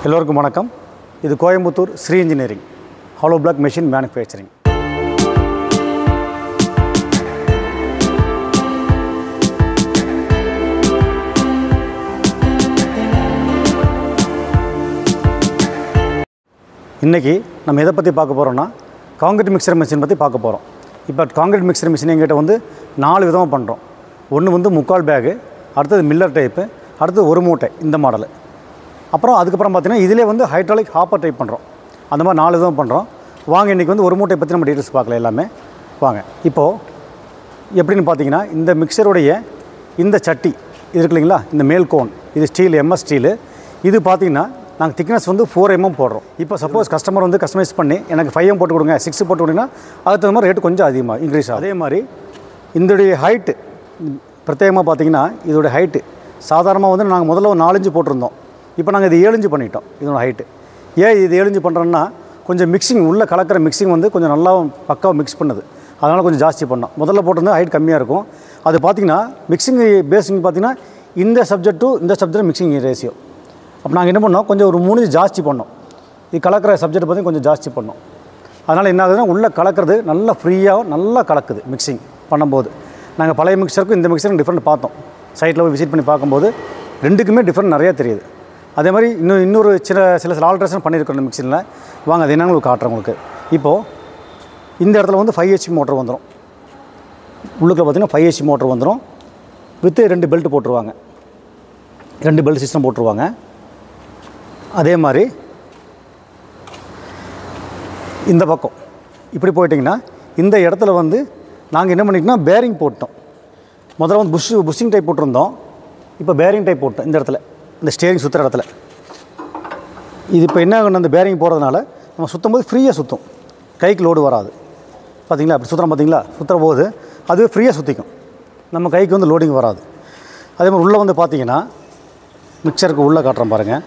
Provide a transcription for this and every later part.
எல்லோருக்கும் வணக்கம் இது Coimbatore Sri engineering hollow block machine manufacturing இன்றைக்கி நம்ம எதை பற்றி பார்க்க போகிறோம்னா காங்கிரீட் மிக்சர் மிஷின் பற்றி பார்க்க போகிறோம் இப்போ காங்கிரீட் மிக்சர் மிஷின் எங்கிட்ட வந்து நாலு விதமாக பண்ணுறோம் ஒன்று வந்து முக்கால் பேகு அடுத்தது மில்லர் டைப்பு அடுத்தது ஒரு மூட்டை இந்த மாடலு அப்புறம் அதுக்கப்புறம் பார்த்தீங்கன்னா இதிலே வந்து ஹைட்ராலிக் ஹாப்பர் டைப் பண்ணுறோம் அந்த மாதிரி நாலு விதமாக பண்ணுறோம் வாங்க இன்றைக்கி வந்து ஒரு மூட்டை பற்றி நம்ம டீட்டெயில்ஸ் பார்க்கல எல்லாமே வாங்க இப்போது எப்படின்னு பார்த்தீங்கன்னா இந்த மிக்சருடைய இந்த சட்டி இது இருக்கு இல்லைங்களா இந்த மேல் கோன் இது ஸ்டீல் எம்எஸ் ஸ்டீலு இது பார்த்தீங்கன்னா நாங்கள் திக்னஸ் வந்து ஃபோர் எம்எம் போடுறோம் இப்போ சப்போஸ் கஸ்டமர் வந்து கஸ்டமைஸ் பண்ணி எனக்கு ஃபைவ் எம் போட்டு கொடுங்க சிக்ஸ் போட்டு கொடுங்கன்னா அதுக்கு தகுந்த மாதிரி ரேட்டு கொஞ்சம் அதிகமாக இன்க்ரீஸ் ஆகும் அதே மாதிரி இதோடைய ஹைட்டு பிரத்யேகமாக பார்த்தீங்கன்னா இதோட ஹைட்டு சாதாரணமாக வந்து நாங்கள் முதல்ல ஒரு நாலஞ்சு போட்டிருந்தோம் இப்போ நாங்கள் இது ஏழஞ்சு பண்ணிட்டோம் இதோட ஹைட்டு ஏன் இது ஏழஞ்சு பண்ணுறோன்னா கொஞ்சம் மிக்சிங் உள்ளே கலக்கிற மிக்சிங் வந்து கொஞ்சம் நல்லா பக்காவாக மிக்ஸ் பண்ணுது அதனால் கொஞ்சம் ஜாஸ்தி பண்ணோம் முதல்ல போட்டிருந்தா ஹைட் கம்மியாக இருக்கும் அது பார்த்தீங்கன்னா மிக்சிங் பேஸிங் பார்த்தீங்கன்னா இந்த சப்ஜெக்ட் டு இந்த சப்ஜெக்ட் மிக்சிங் ரேஷியோ அப்போ நாங்கள் என்ன பண்ணோம் கொஞ்சம் ஒரு மூணு ஜாஸ்தி பண்ணோம் இது கலக்கிற சப்ஜெக்ட் பார்த்தி கொஞ்சம் ஜாஸ்தி பண்ணோம் அதனால் என்ன ஆகுதுன்னா உள்ளே கலக்கிறது நல்லா ஃப்ரீயாக நல்லா கலக்குது மிக்சிங் பண்ணும்போது நாங்கள் பழைய மிக்சருக்கும் இந்த மிக்சருக்கும் டிஃப்ரெண்ட் பார்த்தோம் சைட்டில் போய் விசிட் பண்ணி பார்க்கும்போது ரெண்டுக்குமே டிஃப்ரெண்ட் நிறையா தெரியுது அதே மாதிரி இன்னும் இன்னொரு சில சில சில ஆல்ட்ரேஷன் பண்ணியிருக்கோம் இந்த மிக்சியில் வாங்க அது என்னன்னு உங்களுக்கு காட்டுறேன் உங்களுக்கு இப்போது இந்த இடத்துல வந்து ஃபைவ் ஹெச்பி மோட்டர் வந்துடும் உள்ளுக்குள்ள பார்த்தீங்கன்னா ஃபைவ் ஹெச்பி மோட்டர் வந்துடும் வித்து ரெண்டு பெல்ட் போட்டுருவாங்க ரெண்டு பெல்ட் சிஸ்டம் போட்டுருவாங்க அதே மாதிரி இந்த பக்கம் இப்படி போயிட்டிங்கன்னா இந்த இடத்துல வந்து நாங்கள் என்ன பண்ணிட்டோம்னா பேரிங் போட்டோம் முதல்ல வந்து புஷ் புஷ்ஷிங் டைப் போட்டிருந்தோம் இப்போ பேரிங் டைப் போட்டோம் இந்த இடத்துல இந்த ஸ்டேரிங் சுற்றுற இடத்துல இது இப்போ என்ன ஆகணும் அந்த பேரிங் போடுறதுனால நம்ம சுற்றும் போது ஃப்ரீயாக சுற்றும் கைக்கு லோடு வராது பார்த்தீங்களா அப்படி சுற்றுறோம் பார்த்தீங்களா சுற்றுற போது அதுவே ஃப்ரீயாக சுற்றிக்கும் நம்ம கைக்கு வந்து லோடிங் வராது அதே மாதிரி உள்ளே வந்து பார்த்தீங்கன்னா மிக்சருக்கு உள்ளே காட்டுறோம் பாருங்கள்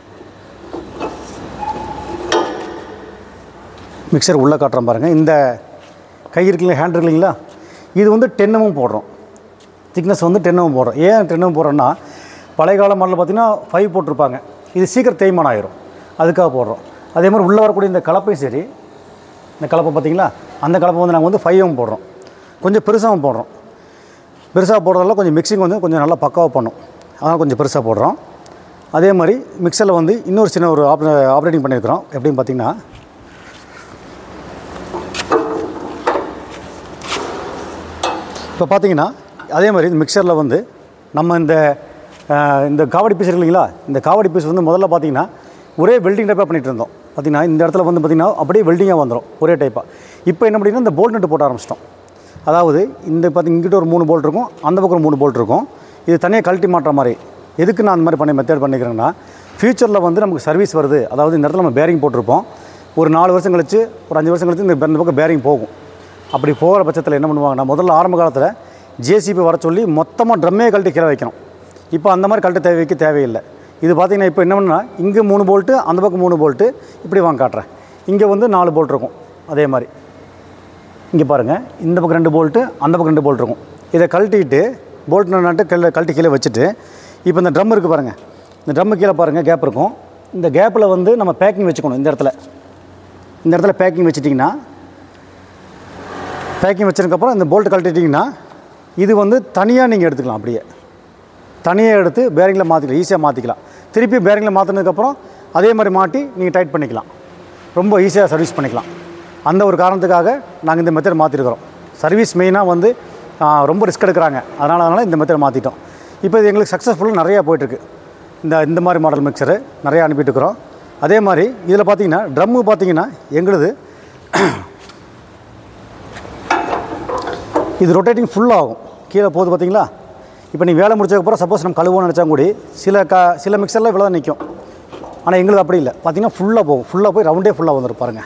மிக்சர் உள்ளே காட்டுறோம் பாருங்கள் இந்த கை இருக்குல்ல ஹேண்ட் இருக்கு இல்லைங்களா இது வந்து டென்னமும் போடுறோம் திக்னஸ் வந்து டென்னமும் போடுறோம் ஏன் டென்னமும் போடுறோன்னா பழைய கால மாடலில் பார்த்தீங்கன்னா ஃபைவ் போட்டிருப்பாங்க இது சீக்கிரம் தேய்மானம் ஆயிரும் அதுக்காக போடுறோம் அதே மாதிரி உள்ளே வரக்கூடிய இந்த கலப்பையும் சரி இந்த கலப்பை பார்த்தீங்களா அந்த கலப்பை வந்து நாங்கள் வந்து ஃபைவும் போடுறோம் கொஞ்சம் பெருசாகவும் போடுறோம் பெருசாக போடுறதால கொஞ்சம் மிக்சிங் வந்து கொஞ்சம் நல்லா பக்காவாக பண்ணும் அதனால் கொஞ்சம் பெருசாக போடுறோம் அதே மாதிரி மிக்சரில் வந்து இன்னொரு சின்ன ஒரு ஆப் ஆப்ரேட்டிங் பண்ணியிருக்கிறோம் எப்படின்னு பார்த்தீங்கன்னா இப்போ பார்த்தீங்கன்னா அதே மாதிரி இந்த மிக்சரில் வந்து நம்ம இந்த அஹ், இந்த காவடி பீஸ் இருக்கு இல்லைங்களா இந்த காவடி பீஸ் வந்து முதல்ல பார்த்தீங்கன்னா ஒரே வெல்டிங் டைப்பாக பண்ணிட்டு இருந்தோம் பார்த்தீங்கன்னா இந்த இடத்துல வந்து பார்த்திங்கன்னா அப்படியே வெல்டிங்காக வந்துடும் ஒரே டைப்பாக இப்போ என்ன பண்ணிங்கன்னா இந்த போல்ட் நட்டு போட ஆரம்பிச்சிட்டோம் அதாவது இந்த பார்த்தி இங்கிட்ட ஒரு மூணு போல்ட் இருக்கும் அந்த பக்கம் ஒரு மூணு போல்ட் இருக்கும் இது தனியாக கழட்டி மாட்டுற மாதிரி எதுக்கு நான் அந்த மாதிரி பண்ணி மெத்தட் பண்ணிக்கிறேன்னா ஃப்யூச்சரில் வந்து நமக்கு சர்வீஸ் வருது அதாவது இந்த இடத்துல நம்ம பேரிங் போட்டிருப்போம் ஒரு நாலு வருஷம் கழிச்சு ஒரு அஞ்சு வருஷம் கழிச்சு இந்த இந்த பக்கம் பேரிங் போகும் அப்படி போகிற பட்சத்தில் என்ன பண்ணுவாங்கன்னா முதல்ல ஆரம்ப காலத்தில் ஜேசிபி வர சொல்லி மொத்தமாக ட்ரம்மே கழட்டி கீழே வைக்கணும் இப்போ அந்த மாதிரி கழட்ட தேவை வைக்க தேவையில்லை இது பார்த்தீங்கன்னா இப்போ என்ன பண்ணா இங்கே மூணு போல்ட்டு அந்த பக்கம் மூணு போல்ட்டு இப்படி வாங்க காட்டுறேன் இங்கே வந்து நாலு போல்ட் இருக்கும் அதே மாதிரி இங்கே பாருங்கள் இந்த பக்கம் ரெண்டு போல்ட்டு அந்த பக்கம் ரெண்டு போல்ட் இருக்கும் இதை கழட்டிட்டு போல்ட் நட்டு கீழே கழட்டி கீழே வச்சுட்டு இப்போ இந்த ட்ரம் இருக்குது பாருங்கள் இந்த ட்ரம்மு கீழே பாருங்கள் கேப் இருக்கும் இந்த கேப்பில் வந்து நம்ம பேக்கிங் வச்சுக்கணும் இந்த இடத்துல இந்த இடத்துல பேக்கிங் வச்சிட்டிங்கன்னா பேக்கிங் வச்சதுக்கப்புறம் இந்த போல்ட் கழட்டிட்டிங்கன்னா இது வந்து தனியாக நீங்கள் எடுத்துக்கலாம் அப்படியே தனியாக எடுத்து பேரிங்கில் மாற்றிக்கலாம் ஈஸியாக மாற்றிக்கலாம் திருப்பி பேரிங்கில் மாற்றினதுக்கப்புறம் அதே மாதிரி மாட்டி நீங்கள் டைட் பண்ணிக்கலாம் ரொம்ப ஈஸியாக சர்வீஸ் பண்ணிக்கலாம் அந்த ஒரு காரணத்துக்காக நாங்கள் இந்த மெத்தட் மாற்றிருக்கிறோம் சர்வீஸ் மெயினாக வந்து ஆ, ரொம்ப ரிஸ்க் எடுக்கிறாங்க அதனால் அதனால் இந்த மெத்தட் மாற்றிட்டோம் இப்போ இது எங்களுக்கு சக்ஸஸ்ஃபுல்லாக நிறையா போயிட்டுருக்கு இந்த இந்த மாதிரி மாடல் மிக்சரு நிறையா அனுப்பிட்டு இருக்கிறோம் அதே மாதிரி இதில் பார்த்தீங்கன்னா ட்ரம்மு பார்த்தீங்கன்னா எங்களுது இது ரொட்டேட்டிங் ஃபுல்லாகும் கீழே போகுது பார்த்தீங்களா இப்போ நீ வேலை முடிச்சதுக்கப்புறம் சப்போஸ் நம்ம கழுவோன்னு நினச்சா கூடி சில க சில மிக்சரில் இவ்வளோ தான் நிற்கும் ஆனால் எங்களுக்கு அப்படி இல்லை பார்த்தீங்கன்னா ஃபுல்லாக போகும் ஃபுல்லாக போய் ரவுண்டே ஃபுல்லாக வந்துடும் பாருங்கள்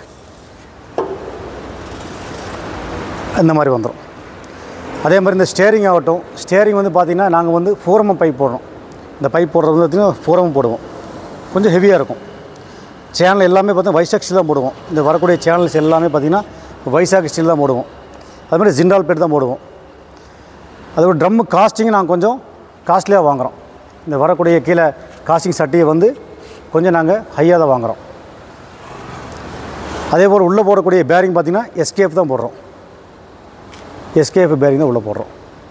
இந்த மாதிரி வந்துடும் அதே மாதிரி இந்த ஸ்டேரிங் ஆகட்டும் ஸ்டேரிங் வந்து பார்த்திங்கன்னா நாங்கள் வந்து ஃபோரமம் பைப் போடுறோம் இந்த பைப் போடுறது வந்து பார்த்திங்கன்னா ஃபோரமம் போடுவோம் கொஞ்சம் ஹெவியாக இருக்கும் சேனல் எல்லாமே பார்த்தீங்கன்னா வைசாக் ஸ்டீல் தான் போடுவோம் இந்த வரக்கூடிய சேனல்ஸ் எல்லாமே பார்த்திங்கன்னா வைசாக் ஸ்டீல் தான் போடுவோம் அது மாதிரி ஜிண்டால் பேட் தான் போடுவோம் அதோட ட்ரம்மு காஸ்டிங் நாங்கள் கொஞ்சம் காஸ்ட்லியாக வாங்குகிறோம் இந்த வரக்கூடிய கீழே காஸ்டிங் சட்டியை வந்து கொஞ்சம் நாங்கள் ஹையாக தான் வாங்குகிறோம் அதே போல் உள்ளே போடக்கூடிய பேரிங் பார்த்திங்கன்னா எஸ்கேஎஃப் தான் போடுறோம் எஸ்கேஎஃப் பேரிங் தான் உள்ளே போடுறோம்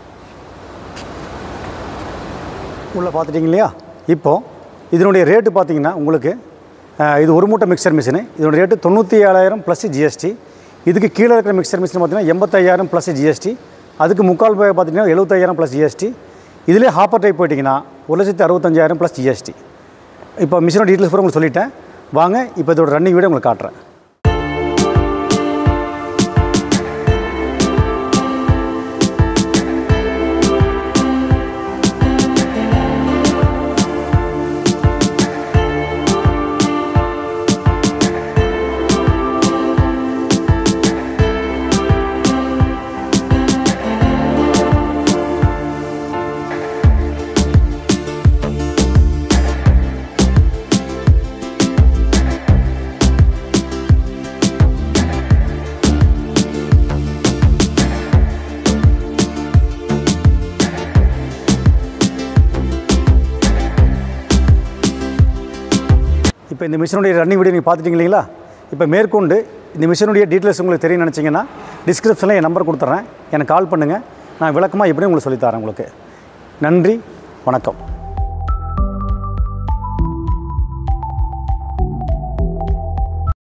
உள்ளே பார்த்துட்டிங்க இல்லையா இப்போது இதனுடைய ரேட்டு பார்த்தீங்கன்னா உங்களுக்கு அஹ், இது ஒரு மூட்டை மிக்சர் மிஷினு இதனுடைய ரேட்டு தொண்ணூற்றி ஏழாயிரம் ப்ளஸ் ஜிஎஸ்டி இதுக்கு கீழே இருக்கிற மிக்சர் மிஷின் பார்த்தீங்கன்னா எண்பத்தையாயிரம் ப்ளஸ் ஜிஎஸ்டி அதுக்கு முக்கால் பே பார்த்தீங்கன்னா எழுபத்தையாயிரம் ப்ளஸ் ஜிஎஸ்டி இதிலே ஹாப்பர் டைப் போயிட்டிங்கன்னா ஒரு லட்சத்தி அறுபத்தஞ்சாயிரம் ப்ளஸ் ஜிஎஸ்டி இப்போ மிஷினோட டீட்டெயில்ஸ் பூரா உங்களுக்கு சொல்லிட்டேன் வாங்க இப்போ இதோட ரன்னிங் வீடியோ உங்களுக்கு காட்டுறேன் இப்போ இந்த மிஷினுடைய ரன்னிங் வீடியோ நீங்கள் பார்த்துட்டீங்க இல்லைங்களா இப்போ மேற்கொண்டு இந்த மிஷினுடைய டீட்டெயில்ஸ் உங்களுக்கு தெரியும் நினச்சிங்கன்னா டிஸ்கிரிப்ஷனில் என் நம்பர் கொடுத்துட்றேன் எனக்கு கால் பண்ணுங்கள் நான் விளக்கமாக எப்படியும் உங்களுக்கு சொல்லித்தரேன் உங்களுக்கு நன்றி வணக்கம்